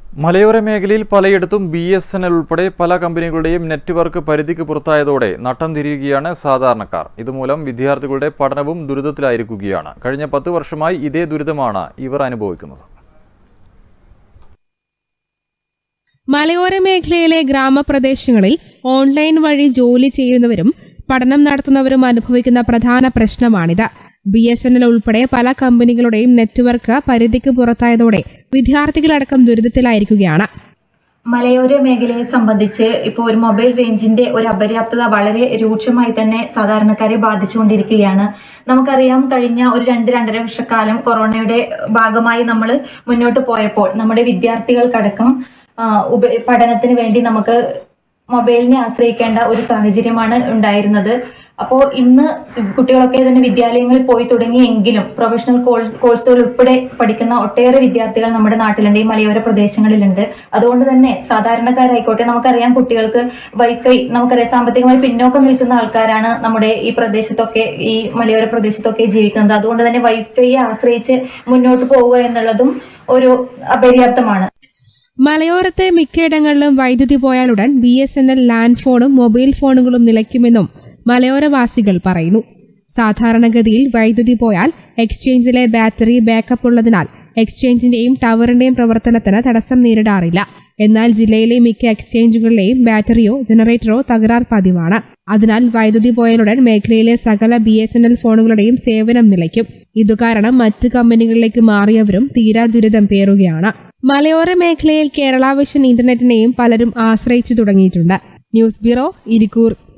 മലയോര മേഖലയിൽ പലയിടത്തും ബി എസ് എൻ എൽ ഉൾപ്പെടെ പല കമ്പനികളുടെയും നെറ്റ്വർക്ക് പരിധിക്ക് പുറത്തായതോടെ നട്ടം തിരിയുകയാണ് സാധാരണക്കാർ ഇതുമൂലം വിദ്യാർത്ഥികളുടെ പഠനവും ദുരിതത്തിലായിരിക്കുകയാണ് കഴിഞ്ഞ പത്ത് വർഷമായി ഇതേ ദുരിതമാണ് ഇവർ അനുഭവിക്കുന്നത് മലയോര മേഖലയിലെ ഗ്രാമപ്രദേശങ്ങളിൽ ഓൺലൈൻ വഴി ജോലി ചെയ്യുന്നവരും പഠനം നടത്തുന്നവരും അനുഭവിക്കുന്ന പ്രധാന പ്രശ്നമാണിത് ബി എസ് എൻ എൽ ഉൾപ്പെടെ പല കമ്പനികളുടെയും നെറ്റ്വർക്ക് പരിധിക്ക് പുറത്തായതോടെ വിദ്യാർത്ഥികളടക്കം ദുരിതത്തിലായിരിക്കുകയാണ് മലയോര മേഖലയെ സംബന്ധിച്ച് ഇപ്പോൾ ഒരു മൊബൈൽ റേഞ്ചിന്റെ ഒരു അപര്യാപ്തത വളരെ രൂക്ഷമായി തന്നെ സാധാരണക്കാരെ ബാധിച്ചുകൊണ്ടിരിക്കുകയാണ് നമുക്കറിയാം കഴിഞ്ഞ ഒരു രണ്ട് രണ്ടര വർഷക്കാലം കൊറോണയുടെ ഭാഗമായി നമ്മൾ മുന്നോട്ട് പോയപ്പോൾ നമ്മുടെ വിദ്യാർത്ഥികൾക്കടക്കം ആ, ഉപ പഠനത്തിന് വേണ്ടി നമുക്ക് മൊബൈലിനെ ആശ്രയിക്കേണ്ട ഒരു സാഹചര്യമാണ് ഉണ്ടായിരുന്നത് അപ്പോൾ ഇന്ന് കുട്ടികളൊക്കെ തന്നെ വിദ്യാലയങ്ങളിൽ പോയി തുടങ്ങിയെങ്കിലും പ്രൊഫഷണൽ കോൾ- കോഴ്സുകൾ ഉൾപ്പെടെ പഠിക്കുന്ന ഒട്ടേറെ വിദ്യാർത്ഥികൾ നമ്മുടെ നാട്ടിലുണ്ട് ഈ മലയോര പ്രദേശങ്ങളിലുണ്ട് അതുകൊണ്ട് തന്നെ സാധാരണക്കാരായിക്കോട്ടെ നമുക്കറിയാം കുട്ടികൾക്ക് വൈഫൈ നമുക്കറിയാം സാമ്പത്തികമായി പിന്നോക്കം നിൽക്കുന്ന ആൾക്കാരാണ് നമ്മുടെ ഈ പ്രദേശത്തൊക്കെ ഈ മലയോര പ്രദേശത്തൊക്കെ ജീവിക്കുന്നത് അതുകൊണ്ട് തന്നെ വൈഫൈയെ ആശ്രയിച്ച് മുന്നോട്ട് പോവുക എന്നുള്ളതും ഒരു അപര്യാപ്തമാണ് മലയോരത്തെ മിക്കയിടങ്ങളിലും വൈദ്യുതി പോയാലുടൻ B S N L land ഫോണും മൊബൈൽ ഫോണുകളും നിലയ്ക്കുമെന്നും മലയോരവാസികൾ പറയുന്നു സാധാരണഗതിയിൽ വൈദ്യുതി പോയാൽ എക്സ്ചേഞ്ചിലെ ബാറ്ററി ബാക്കപ്പ് ഉള്ളതിനാൽ എക്സ്ചേഞ്ചിന്റെയും ടവറിന്റെയും പ്രവർത്തനത്തിന് തടസ്സം നേരിടാറില്ല എന്നാൽ ജില്ലയിലെ മിക്ക എക്സ്ചേഞ്ചുകളിലെയും ബാറ്ററിയോ ജനറേറ്ററോ തകരാർ പതിവാണ് അതിനാൽ വൈദ്യുതി പോയാലുടൻ മേഖലയിലെ സകല ബി എസ് എൻ എൽ ഫോണുകളുടെയും സേവനം നിലയ്ക്കും ഇതുകാരണം മറ്റ് കമ്പനികളിലേക്ക് മാറിയവരും തീരാ ദുരിതം പേറുകയാണ് മലയോര മേഖലയിൽ കേരള വിഷൻ ഇന്റർനെറ്റിനെയും പലരും ആശ്രയിച്ചു തുടങ്ങിയിട്ടുണ്ട് ന്യൂസ് ബ്യൂറോ ഇരിക്കൂർ